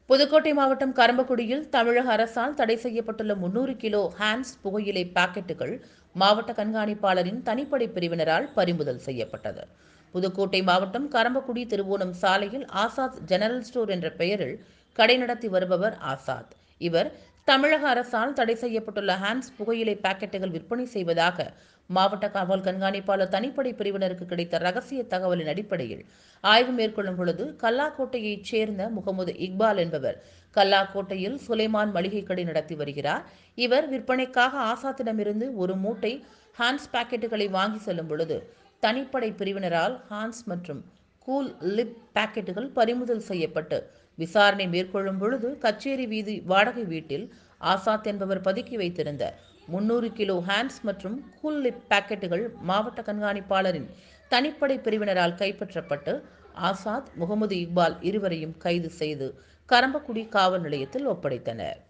புதுக்கோட்டை மாவட்டம் கரம்பக்குடியில் தமிழக அரசால் தடை செய்யப்பட்டுள்ள முன்னூறு கிலோ ஹான்ஸ் புகையிலை பாக்கெட்டுகள் மாவட்ட கண்காணிப்பாளரின் தனிப்படை பிரிவினரால் பறிமுதல் செய்யப்பட்டது புதுக்கோட்டை மாவட்டம் கரம்பக்குடி திருவோணம் சாலையில் ஆசாத் ஜெனரல் ஸ்டோர் என்ற பெயரில் கடை நடத்தி வருபவர் ஆசாத் இவர் தமிழக அரசால் தடை செய்யப்பட்டுள்ள ஹான்ஸ் புகையிலை பாக்கெட்டுகள் விற்பனை செய்வதாக மாவட்ட காவல் கண்காணிப்பாளர் தனிப்படை பிரிவினருக்கு கிடைத்த ரகசிய தகவலின் அடிப்படையில் ஆய்வு மேற்கொள்ளும் பொழுது கல்லாக்கோட்டையைச் சேர்ந்த முகமது இக்பால் என்பவர் கல்லாக்கோட்டையில் சுலைமான் மளிகை கடை நடத்தி வருகிறார் இவர் விற்பனைக்காக ஆசாத்திடமிருந்து ஒரு மூட்டை ஹான்ஸ் பாக்கெட்டுகளை வாங்கி செல்லும் பொழுது தனிப்படை பிரிவினரால் ஹான்ஸ் மற்றும் கூல் லிப் பாக்கெட்டுகள் பறிமுதல் செய்யப்பட்டு விசாரணை மேற்கொள்ளும் பொழுது கச்சேரி வீதி வாடகை வீட்டில் ஆசாத் என்பவர் பதுக்கி வைத்திருந்த முன்னூறு கிலோ ஹேண்ட்ஸ் மற்றும் கூல் லிப் பாக்கெட்டுகள் மாவட்ட கண்காணிப்பாளரின் தனிப்படை பிரிவினரால் கைப்பற்றப்பட்டு ஆசாத் முகமது இக்பால் இருவரையும் கைது செய்து கரம்பக்குடி காவல் நிலையத்தில் ஒப்படைத்தனர்